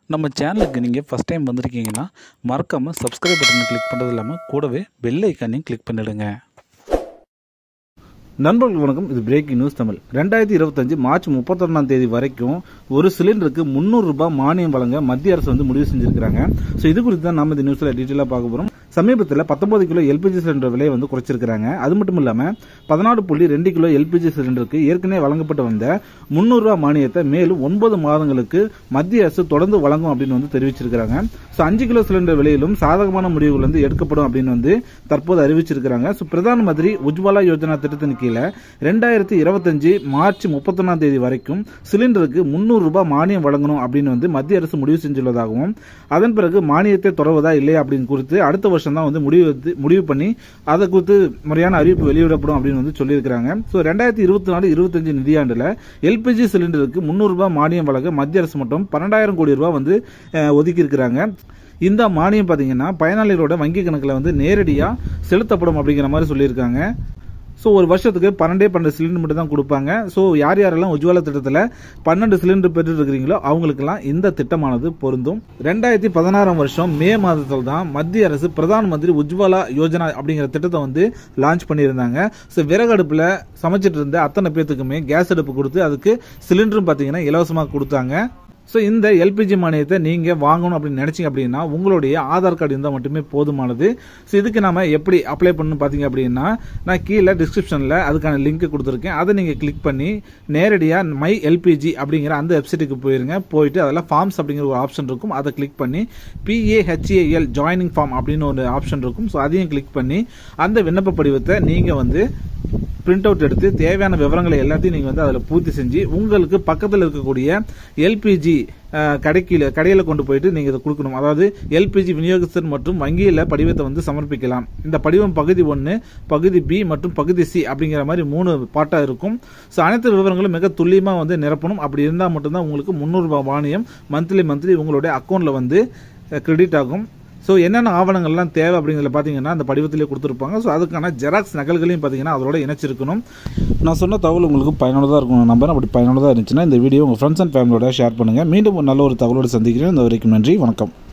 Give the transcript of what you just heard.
நம்ம சேனலுக்கு நீங்கள் ஃபஸ்ட் டைம் வந்திருக்கீங்கன்னா மறக்காமல் சப்ஸ்கிரைப் பட்டனை கிளிக் பண்ணுறது இல்லாமல் கூடவே பெல் ஐக்கானையும் கிளிக் பண்ணிடுங்க நண்பர்கள் வணக்கம் இது பிரேக்கிங் நியூஸ் தமிழ் ரெண்டாயிரத்தி இருபத்தஞ்சு மார்ச் முப்பத்தொன்னாம் தேதி வரைக்கும் ஒரு சிலிண்டருக்கு முந்நூறு ரூபாய் மானியம் வழங்க மத்திய அரசு வந்து முடிவு செஞ்சிருக்காங்க ஸோ இது குறித்து தான் நம்ம இந்த நியூஸ்ல டீட்டெயிலாக பார்க்க போறோம் சமீபத்தில் பத்தொன்பது கிலோ எல்பிஜி சிலிண்டர் விலையை வந்து குறைச்சிருக்காங்க அது மட்டும் இல்லாமல் பதினாறு புள்ளி ரெண்டு கிலோ எல்பிஜி சிலிண்டருக்கு ஏற்கனவே வழங்கப்பட்டு வந்த முந்நூறு ரூபாய் மானியத்தை மேலும் ஒன்பது மாதங்களுக்கு மத்திய அரசு தொடர்ந்து வழங்கும் அப்படின்னு வந்து தெரிவிச்சிருக்காங்க ஸோ அஞ்சு கிலோ சிலிண்டர் விலையிலும் சாதகமான முடிவுகள் வந்து எடுக்கப்படும் அப்படின்னு வந்து தற்போது அறிவிச்சிருக்காங்க ஸோ பிரதான் மந்திரி உஜ்வாலா யோஜனா திட்டத்தின் கீழே ரெண்டாயிரத்தி இருபத்தஞ்சு மார்ச் முப்பத்தொன்னாம் தேதி வரைக்கும் சிலிண்டருக்கு முந்நூறு ரூபாய் மானியம் வழங்கணும் அப்படின்னு வந்து மத்திய அரசு முடிவு செஞ்சுள்ளதாகவும் அதன் பிறகு மானியத்தை தொடர்வதா இல்லையா அப்படின்னு குறித்து அடுத்த வருஷம் தான் வந்து முடிவு எடுத்து- முடிவு பண்ணி அதை குறித்து முறையான அறிவிப்பு வெளியிடப்படும் அப்படின்னு வந்து சொல்லியிருக்காங்க ஸோ ரெண்டாயிரத்தி இருபத்தி நாலு இருபத்தஞ்சு நிதியாண்டுல எல்பிஜி சிலிண்டருக்கு முந்நூறு ரூபாய் மானியம் வழங்க மத்திய அரசு மட்டும் பன்னெண்டாயிரம் கோடி ரூபாய் வந்து ஒதுக்கி இருக்கிறாங்க இந்த மானியம் பார்த்தீங்கன்னா பயனாளிகளோட வங்கி கணக்கில் வந்து நேரடியாக செலுத்தப்படும் அப்படிங்கிற மாதிரி சொல்லியிருக்காங்க ஸோ ஒரு வருஷத்துக்கு பன்னெண்டே பன்னெண்டு சிலிண்டர் மட்டும் தான் கொடுப்பாங்க ஸோ யார் யாரெல்லாம் உஜ்வாலா திட்டத்தில் பன்னெண்டு சிலிண்டர் பெற்று இருக்கிறீங்களோ அவங்களுக்கெல்லாம் இந்த திட்டமானது பொருந்தும் ரெண்டாயிரத்தி பதினாறாம் வருஷம் மே மாதத்தில் தான் மத்திய அரசு பிரதான் மந்திரி உஜ்வாலா யோஜனா அப்படிங்கிற திட்டத்தை வந்து லான்ச் பண்ணியிருந்தாங்க ஸோ விறகு அடுப்பில் சமைச்சிட்டு இருந்த அத்தனை பேத்துக்குமே கேஸ் அடுப்பு கொடுத்து அதுக்கு சிலிண்டரும் பார்த்தீங்கன்னா இலவசமாக கொடுத்தாங்க ஸோ இந்த எல்பிஜி மானியத்தை நீங்கள் வாங்கணும் அப்படின்னு நினைச்சீங்க அப்படின்னா உங்களுடைய ஆதார் கார்டு இருந்தால் மட்டுமே போதுமானது ஸோ இதுக்கு நாம எப்படி அப்ளை பண்ணணும் பார்த்தீங்க அப்படின்னா நான் கீழே டிஸ்கிரிப்ஷனில் அதுக்கான லிங்க் கொடுத்துருக்கேன் அதை நீங்கள் கிளிக் பண்ணி நேரடியாக மை எல்பிஜி அப்படிங்கிற அந்த வெப்சைட்டுக்கு போயிருங்க போயிட்டு அதில் ஃபார்ம்ஸ் அப்படிங்கிற ஒரு ஆப்ஷன் இருக்கும் அதை கிளிக் பண்ணி பிஏஹெச்ஏஎல் ஜாயினிங் ஃபார்ம் அப்படின்னு ஒரு ஆப்ஷன் இருக்கும் ஸோ அதையும் கிளிக் பண்ணி அந்த விண்ணப்ப படிவத்தை நீங்கள் வந்து பிரிண்ட் அவுட் எடுத்து தேவையான விவரங்களை எல்லாத்தையும் நீங்கள் வந்து அதில் பூர்த்தி செஞ்சு உங்களுக்கு பக்கத்தில் இருக்கக்கூடிய எல்பிஜி கடைக்கில கடையில் கொண்டு போயிட்டு நீங்கள் இதை கொடுக்கணும் அதாவது எல்பிஜி விநியோகஸ்தர் மற்றும் வங்கியில் படிவத்தை வந்து சமர்ப்பிக்கலாம் இந்த படிவம் பகுதி ஒன்று பகுதி பி மற்றும் பகுதி சி அப்படிங்கிற மாதிரி மூணு பாட்டாக இருக்கும் ஸோ அனைத்து விவரங்களும் மிக துல்லியமாக வந்து நிரப்பணும் அப்படி இருந்தால் மட்டும்தான் உங்களுக்கு முந்நூறுபா மானியம் மந்த்லி மந்த்லி உங்களுடைய அக்கௌண்ட்டில் வந்து கிரெடிட் ஆகும் ஸோ என்னென்ன ஆவணங்கள்லாம் தேவை அப்படிங்கிறத பார்த்தீங்கன்னா அந்த படிவத்திலே கொடுத்துருப்பாங்க ஸோ அதுக்கான ஜெராக்ஸ் நகல்களையும் பார்த்தீங்கன்னா அதோட இணைச்சிருக்கணும் நான் சொன்ன தகவல் உங்களுக்கு பயனுள்ளதாக இருக்கும் நம்பர் அப்படி பயனுள்ளதாக இருந்துச்சுன்னா இந்த வீடியோ உங்கள் ஃப்ரெண்ட்ஸ் அண்ட் ஃபேமிலியோட ஷேர் பண்ணுங்கள் மீண்டும் ஒரு நல்ல ஒரு தகவலோடு சந்திக்கிறேன் இந்த வரைக்கும் நன்றி வணக்கம்